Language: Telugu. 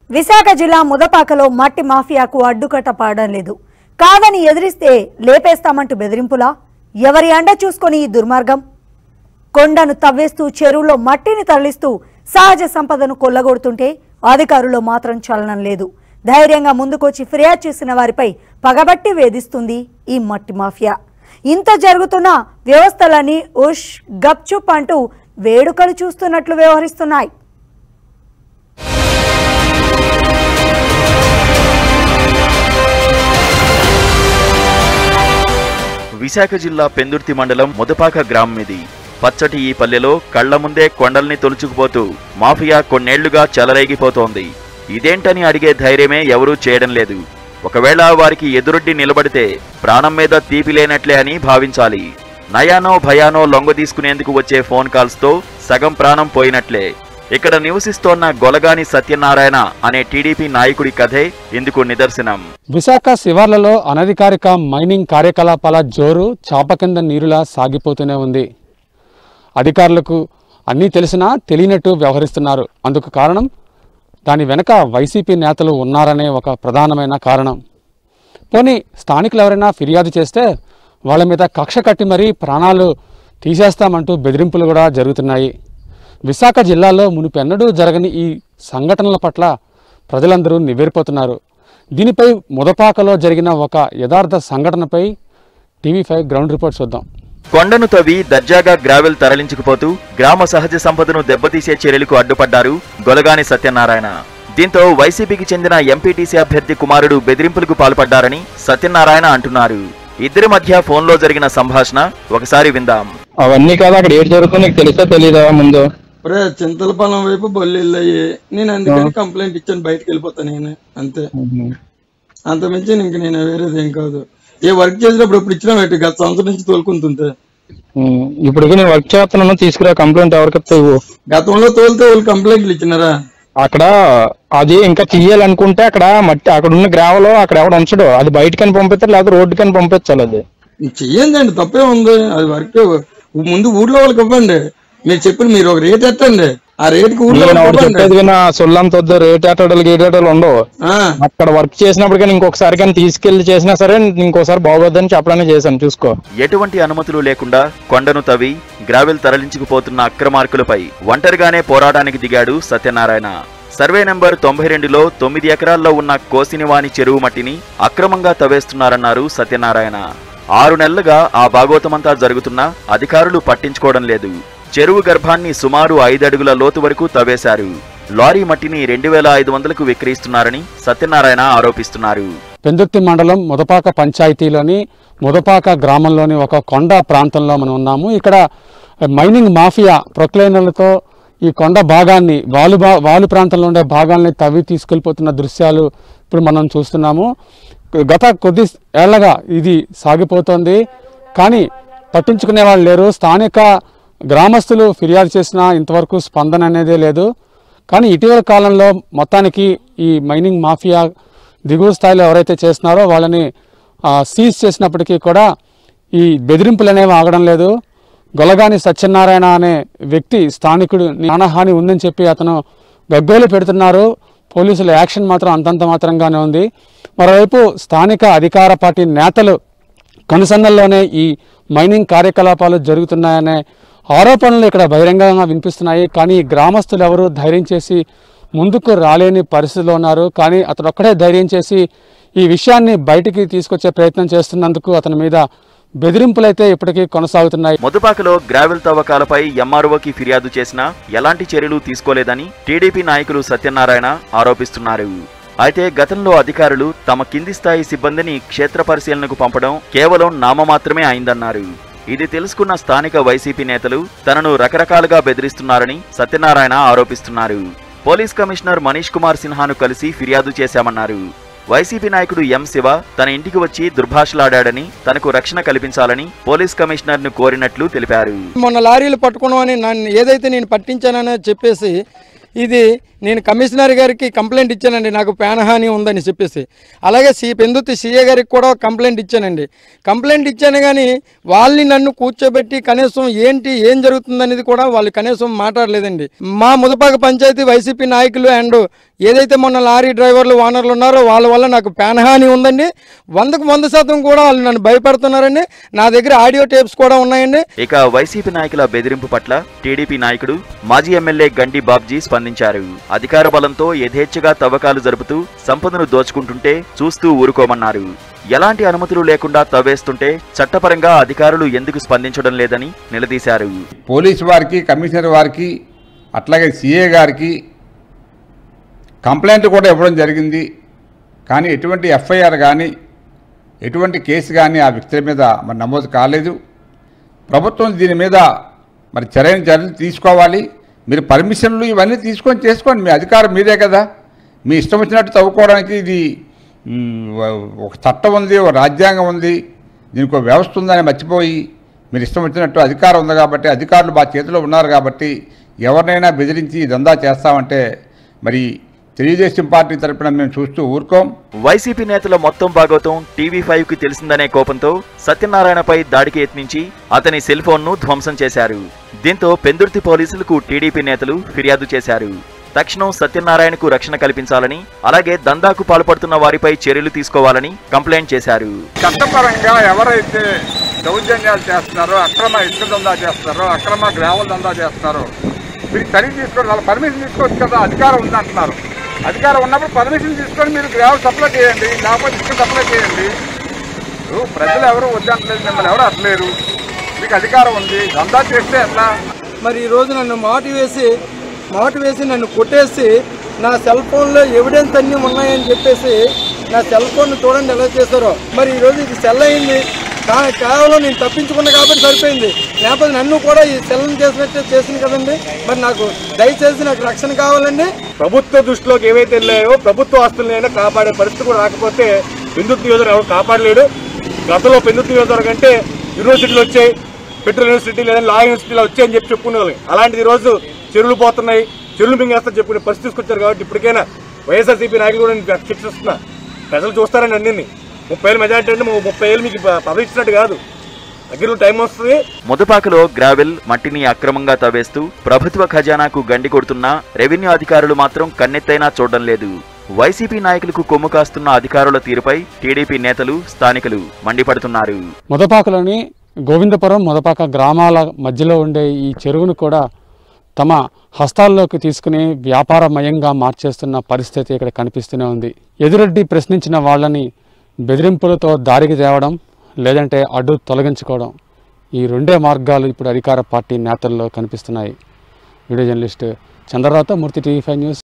విశాఖ జిల్లా ముదపాకలో మట్టి మాఫియాకు అడ్డుకట్ట పాడడం లేదు కాదని ఎదిరిస్తే లేపేస్తామంటూ బెదిరింపులా ఎవరి అండ చూసుకొని ఈ దుర్మార్గం కొండను తవ్వేస్తూ చెరువులో మట్టిని తరలిస్తూ సహజ సంపదను కొల్లగొడుతుంటే అధికారులు మాత్రం చలనం లేదు ధైర్యంగా ముందుకొచ్చి ఫిర్యాదు చేసిన వారిపై పగబట్టి వేధిస్తుంది ఈ మట్టి మాఫియా ఇంత జరుగుతున్న వ్యవస్థలన్నీ ఉష్ గప్చుప్ అంటూ వేడుకలు చూస్తున్నట్లు వ్యవహరిస్తున్నాయి విశాఖ జిల్లా పెందుర్తి మండలం ముదపాక గ్రామం ఇది పచ్చటి ఈ పల్లెలో కళ్ల ముందే కొండల్ని తొలుచుకుపోతూ మాఫియా కొన్నేళ్లుగా చెలరేగిపోతోంది ఇదేంటని అడిగే ధైర్యమే ఎవరూ చేయడం లేదు ఒకవేళ వారికి ఎదురొడ్డి నిలబడితే ప్రాణం మీద తీపి లేనట్లే అని భావించాలి నయానో భయానో లొంగ తీసుకునేందుకు వచ్చే ఫోన్ కాల్స్తో సగం ప్రాణం పోయినట్లే ఇక్కడ నివసిస్తోన్న గొలగాని సత్యనారాయణ అనే టీడీపీ నాయకుడి కథే ఇందుకు నిదర్శనం విశాఖ శివార్లలో అనధికారిక మైనింగ్ కార్యకలాపాల జోరు చాప కింద నీరులా సాగిపోతూనే ఉంది అధికారులకు అన్నీ తెలిసినా తెలియనట్టు వ్యవహరిస్తున్నారు అందుకు కారణం దాని వెనక వైసీపీ నేతలు ఉన్నారనే ఒక ప్రధానమైన కారణం పోనీ స్థానికులు ఎవరైనా ఫిర్యాదు చేస్తే వాళ్ళ మీద కక్ష కట్టి మరీ ప్రాణాలు తీసేస్తామంటూ బెదిరింపులు కూడా జరుగుతున్నాయి విశాఖ జిల్లాలో మునుపెన్నడూ జరగని ఈ సంఘటనల పట్ల ప్రజలందరూ నివ్వెరపోతున్నారు దీనిపై ముదపాకలో జరిగిన ఒక యథార్థ సంఘటనపై టీవీ ఫైవ్ గ్రౌండ్ రిపోర్ట్ చూద్దాం కొండను తవ్వి దర్జాగా గ్రావెల్ తరలించుకుపోతూ గ్రామ సహజ సంపదను దెబ్బతీసే చర్యలకు అడ్డుపడ్డారు గొలగాని సత్యనారాయణ దీంతో వైసీపీకి చెందిన ఎంపీటీసీ అభ్యర్థి కుమారుడు బెదిరింపులకు పాల్పడ్డారని సత్యనారాయణ అంటున్నారు ఇద్దరి మధ్య ఫోన్లో జరిగిన సంభాషణ ఒకసారి విందాం అవన్నీ కాదు అక్కడ ఏడు జరుగుతుందో నీకు తెలుసా తెలీదా ముందు ఒరే చింతలపాలెం వైపు బొల్లి వెళ్ళాయి నేను అందుకని కంప్లైంట్ ఇచ్చాను బయటకు వెళ్ళిపోతా నేను అంతే అంత మించి ఇంక నేను వేరేది ఏం కాదు ఏ వర్క్ చేసినప్పుడు ఇప్పుడు ఇచ్చిన పెట్టి గత సంవత్సరం నుంచి తోలుకుంటుంటే ఉమ్, ఇప్పుడు నేను వర్క్ చేస్తున్నాను తీసుకురా కంప్లైంట్ ఎవరికి ఇవ్వు గతంలో తోలితే వాళ్ళు కంప్లైంట్లు ఇచ్చినారా అక్కడ అది ఇంకా తీయాలనుకుంటే అక్కడ మట్టి అక్కడ ఉన్న గ్రావలో అక్కడ ఎవడు ఉంచడు అది బయటకని పంపిస్తారు లేదా రోడ్డుకని పంపించాలి అది చెయ్యండి అండి తప్పే ఉంది అది వర్క్ ముందు ఊర్లో వాళ్ళకి ఇవ్వండి మీరు చెప్పిన మీరు ఒక రేట్ ఎట్టండి ఆ రేట్కి ఊర్లో నేను వాళ్ళకి ఒకటి ఇవ్వండి చెప్పేది వినా సొల్లంత వద్దు రేట్ ఆటోడలు గేటాటోలు ఉండవు ఆ, అక్కడ వర్క్ చేసినప్పుడు కానీ ఇంకొకసారి కానీ తీసుకెళ్లి చేసినా సరే ఇంకోసారి బాగోద్దని చెప్పడానికి చేశాను చూసుకో ఎటువంటి అనుమతులు లేకుండా కొండను తవ్వి గ్రావెల్ తరలించుకుపోతున్న అక్రమార్కులపై ఒంటరిగానే పోరాటానికి దిగాడు సత్యనారాయణ సర్వే నెంబర్ తొంభై రెండులో తొమ్మిది ఎకరాల్లో ఉన్న కోసినివాని చెరువు మట్టిని అక్రమంగా తవ్వేస్తున్నారన్నారు సత్యనారాయణ ఆరు నెలలుగా ఆ భాగోతమంతా జరుగుతున్నా అధికారులు పట్టించుకోవడం లేదు చెరువు గర్భాన్ని సుమారు ఐదడుగుల లోతు వరకు తవ్వేశారు లారీ మట్టిని రెండు వేల ఐదు వందలకు విక్రయిస్తున్నారని సత్యనారాయణ ఆరోపిస్తున్నారు పెందుర్తి మండలం ముదపాక పంచాయతీలోని ముదపాక గ్రామంలోని ఒక కొండ ప్రాంతంలో మనం ఉన్నాము ఇక్కడ మైనింగ్ మాఫియా ప్రొక్లైనర్లతో ఈ కొండ భాగాన్ని వాలు భా వాలు ప్రాంతంలో ఉండే భాగాల్ని తవ్వి తీసుకెళ్ళిపోతున్న దృశ్యాలు ఇప్పుడు మనం చూస్తున్నాము గత కొద్ది ఏళ్లగా ఇది సాగిపోతోంది కానీ పట్టించుకునే వాళ్ళు లేరు స్థానిక గ్రామస్తులు ఫిర్యాదు చేసినా ఇంతవరకు స్పందన అనేదే లేదు కానీ ఇటీవల కాలంలో మొత్తానికి ఈ మైనింగ్ మాఫియా దిగువ స్థాయిలో ఎవరైతే చేస్తున్నారో వాళ్ళని ఆ, సీజ్ చేసినప్పటికీ కూడా ఈ బెదిరింపులు అనేవి ఆగడం లేదు గొలగాని సత్యనారాయణ అనే వ్యక్తి స్థానికుడు ప్రాణహాని ఉందని చెప్పి అతను గగ్గోలు పెడుతున్నారు పోలీసుల యాక్షన్ మాత్రం అంతంత మాత్రంగానే ఉంది మరోవైపు స్థానిక అధికార పార్టీ నేతలు కనుసన్నల్లోనే ఈ మైనింగ్ కార్యకలాపాలు జరుగుతున్నాయనే ఆరోపణలు ఇక్కడ బహిరంగంగా వినిపిస్తున్నాయి కానీ గ్రామస్తులు ఎవరు ధైర్యం చేసి ముందుకు రాలేని పరిస్థితిలో ఉన్నారు కానీ అతను ఒక్కడే ధైర్యం చేసి ఈ విషయాన్ని బయటికి తీసుకొచ్చే ప్రయత్నం చేస్తున్నందుకు అతని మీద బెదిరింపులైతే ఇప్పటికీ కొనసాగుతున్నాయి ముదుపాకలో గ్రావెల్ తవ్వకాలపై ఎంఆర్ఓకి ఫిర్యాదు చేసినా ఎలాంటి చర్యలు తీసుకోలేదని టీడీపీ నాయకులు సత్యనారాయణ ఆరోపిస్తున్నారు అయితే గతంలో అధికారులు తమ కింది స్థాయి సిబ్బందిని క్షేత్ర పరిశీలనకు పంపడం కేవలం నామమాత్రమే అయిందన్నారు ఇది తెలుసుకున్న స్థానిక వైసీపీ నేతలు తనను రకరకాలుగా బెదిరిస్తున్నారని సత్యనారాయణ ఆరోపిస్తున్నారు పోలీస్ కమిషనర్ మనీష్ కుమార్ సిన్హాను కలిసి ఫిర్యాదు చేశామన్నారు వైసీపీ నాయకుడు ఎం శివ తన ఇంటికి వచ్చి దుర్భాషలాడాడని తనకు రక్షణ కల్పించాలని పోలీస్ కమిషనర్ ను కోరినట్లు తెలిపారు మొన్న లారీలు పట్టుకున్నామని నన్ను ఏదైతే నేను పట్టించానని చెప్పేసి ఇది నేను కమిషనర్ గారికి కంప్లైంట్ ఇచ్చానండి నాకు ప్రాణహాని ఉందని చెప్పేసి అలాగే సి పెందుతి సీఏ గారికి కూడా కంప్లైంట్ ఇచ్చానండి కంప్లైంట్ ఇచ్చాను కానీ వాళ్ళని నన్ను కూర్చోబెట్టి కనీసం ఏంటి ఏం జరుగుతుందనేది కూడా వాళ్ళు కనీసం మాట్లాడలేదండి మా ముదపాక పంచాయతీ వైసీపీ నాయకులు అండ్ ఏదైతే మొన్న లారీ డ్రైవర్లు ఓనర్లు ఉన్నారో వాళ్ళ వల్ల నాకు ప్రాణహాని ఉందండి వందకు వంద శాతం కూడా వాళ్ళు నన్ను భయపడుతున్నారండి నా దగ్గర ఆడియో టేప్స్ కూడా ఉన్నాయండి ఇక వైసీపీ నాయకుల బెదిరింపు పట్ల టీడీపీ నాయకుడు మాజీ ఎమ్మెల్యే గండి బాబ్జీ స్పందించారు అధికార బలంతో యథేచ్ఛగా తవ్వకాలు జరుపుతూ సంపదను దోచుకుంటుంటే చూస్తూ ఊరుకోమన్నారు ఎలాంటి అనుమతులు లేకుండా తవ్వేస్తుంటే చట్టపరంగా అధికారులు ఎందుకు స్పందించడం లేదని నిలదీశారు పోలీసు వారికి కమిషనర్ వారికి అట్లాగే సిఏ గారికి కంప్లైంట్ కూడా ఇవ్వడం జరిగింది కానీ ఎటువంటి ఎఫ్ఐఆర్ కానీ ఎటువంటి కేసు కానీ ఆ వ్యక్తుల మీద మరి నమోదు కాలేదు ప్రభుత్వం దీని మీద మరి చర్యలు చర్యలు తీసుకోవాలి మీరు పర్మిషన్లు ఇవన్నీ తీసుకొని చేసుకోండి మీ అధికారం మీదే కదా మీ ఇష్టం వచ్చినట్టు తవ్వుకోవడానికి ఇది మ్, ఒక చట్టం ఉంది ఒక రాజ్యాంగం ఉంది దీనికి ఒక వ్యవస్థ ఉందని మర్చిపోయి మీరు ఇష్టం వచ్చినట్టు అధికారం ఉంది కాబట్టి అధికారులు మా చేతిలో ఉన్నారు కాబట్టి ఎవరినైనా బెదిరించి దందా చేస్తామంటే మరి తెలుగుదేశం పార్టీ తరపున మేము చూస్తూ ఊరుకోం వైసీపీ నేతల మొత్తం భాగవతం టీవీ ఫైవ్ కి తెలిసిందనే కోపంతో సత్యనారాయణపై దాడికి యత్నించి అతని సెల్ ఫోన్ ను ధ్వంసం చేశారు దీంతో పెందుర్తి పోలీసులకు టీడీపీ నేతలు ఫిర్యాదు చేశారు తక్షణం సత్యనారాయణకు రక్షణ కల్పించాలని అలాగే దందాకు పాల్పడుతున్న వారిపై చర్యలు తీసుకోవాలని కంప్లైంట్ చేశారు చట్టపరంగా ఎవరైతే దౌర్జన్యాలు చేస్తున్నారో అక్రమ ఇసుక దందా చేస్తున్నారో అక్రమ గ్రావెల్ దందా చేస్తున్నారో మీరు చర్య తీసుకోండి వాళ్ళ పర్మిషన్ తీసుకోవచ్చు కదా అధికారం ఉంది అంటున్నారు అధికారం ఉన్నప్పుడు పర్మిషన్ తీసుకొని మీరు గ్రావెల్ సప్లై చేయండి లేకపోతే ఇసుక సప్లై చేయండి ఇప్పుడు ప్రజలు ఎవరు వద్దంటలేదు మిమ్మల్ని ఎవరు అట్లేరు మీకు అధికారం ఉంది దందా చేస్తే ఎట్లా మరి ఈరోజు నన్ను మాటు వేసి మాటు వేసి నన్ను కొట్టేసి నా సెల్ ఫోన్లో ఎవిడెన్స్ అన్నీ ఉన్నాయని చెప్పేసి నా సెల్ ఫోన్ చూడండి ఎలా చేశారో మరి ఈరోజు ఇది సెల్ అయింది కా- కేవలం నేను తప్పించుకున్నా కాబట్టి సరిపోయింది లేకపోతే నన్ను కూడా ఈ సెల్ని చేసినట్టే చేసింది కదండి మరి నాకు దయచేసి నాకు రక్షణ కావాలండి ప్రభుత్వ దృష్టిలోకి ఏవైతే వెళ్ళాయో ప్రభుత్వ ఆస్తులనైనా కాపాడే పరిస్థితి కూడా రాకపోతే పెందుతు నియోజకవర్గం ఎవరు కాపాడలేడు గతంలో పెందుతు నియోజకవర్గం అంటే యూనివర్సిటీలు వచ్చాయి పెట్రోల్ యూనివర్సిటీ లేదా లా యూనివర్సిటీలో వచ్చాయని చెప్పి చెప్పుకునేవాళ్ళు అలాంటిది ఈ రోజు చెరువులు పోతున్నాయి చెరువులు మింగేస్తా చెప్పుకునే పరిస్థితి తీసుకొచ్చారు కాబట్టి ఇప్పటికైనా వైఎస్ఆర్సీపీ నాయకులు కూడా నేను శిక్షిస్తున్నా ప్రజలు చూస్తారని అన్ని ముప్పై ఏళ్ళు మెజార్టీ అంటే ము- ముప్పై ఏళ్ళు మీకు ప- పదవి ఇచ్చినట్టు కాదు దగ్గర టైం వస్తుంది ముదపాకలో గ్రావెల్ మట్టిని అక్రమంగా తవ్వేస్తూ ప్రభుత్వ ఖజానాకు గండి కొడుతున్న రెవెన్యూ అధికారులు మాత్రం కన్నెత్తైనా చూడడం లేదు వైసీపీ నాయకులకు కొమ్ము కాస్తున్న అధికారుల తీరుపై టీడీపీ నేతలు స్థానికులు మండిపడుతున్నారు ముదపాకలోని గోవిందపురం ముదపాక గ్రామాల మధ్యలో ఉండే ఈ చెరువును కూడా తమ హస్తాల్లోకి తీసుకుని వ్యాపారమయంగా మార్చేస్తున్న పరిస్థితి ఇక్కడ కనిపిస్తూనే ఉంది ఎదురొడ్డి ప్రశ్నించిన వాళ్ళని బెదిరింపులతో దారికి తేవడం లేదంటే అడ్డు తొలగించుకోవడం ఈ రెండే మార్గాలు ఇప్పుడు అధికార పార్టీ నేతల్లో కనిపిస్తున్నాయి వీడియో జర్నలిస్ట్ చంద్రరావుతో మూర్తి టీవీ ఫైవ్ న్యూస్